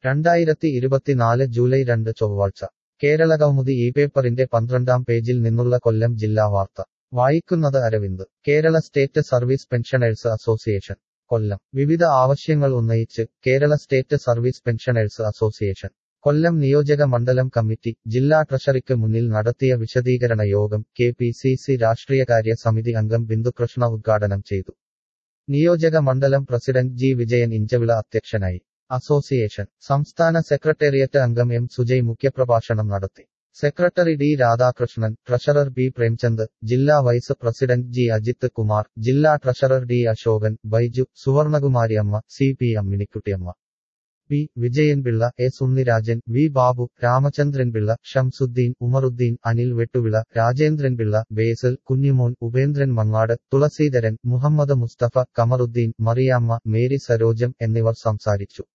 രണ്ടായിരത്തി ഇരുപത്തിനാല് ജൂലൈ രണ്ട് ചൊവ്വാഴ്ച കേരളകൗമുദി ഈ പേപ്പറിന്റെ പന്ത്രണ്ടാം പേജിൽ നിന്നുള്ള കൊല്ലം ജില്ലാ വാർത്ത വായിക്കുന്നത് Aravind Kerala state service pensioners association Kollam വിവിധ ആവശ്യങ്ങൾ ഉന്നയിച്ച് Kerala state service pensioners association Kollam നിയോജക മണ്ഡലം കമ്മിറ്റി ജില്ലാ ട്രഷറിക്ക് മുന്നിൽ നടത്തിയ വിശദീകരണ യോഗം കെ പി സി സി രാഷ്ട്രീയകാര്യ സമിതി അംഗം ബിന്ദുകൃഷ്ണ ഉദ്ഘാടനം ചെയ്തു നിയോജക മണ്ഡലം പ്രസിഡന്റ് ജി വിജയൻ ഇഞ്ചവിള അധ്യക്ഷനായി അസോസിയേഷൻ സംസ്ഥാന സെക്രട്ടേറിയറ്റ് അംഗം എം സുജയ് മുഖ്യപ്രഭാഷണം നടത്തി secretary D Radhakrishnan treasurer B Premchand ജില്ലാ vice president G Ajith Kumar ജില്ലാ treasurer D Ashokan Baiju Suvarnakumari Amma C P Amminikuttyamma P Vijayanpillai S Unnirajan V Babu Ramachandranpillai Shamsuddin Umaruddin Anil Vettuvila Rajendranpillai Basel Kunjimon Upendran Mangad Thulaseedharan Muhammad Musthafa Kamaruddin Mariyamma Mary Sarojam എന്നിവർ സംസാരിച്ചു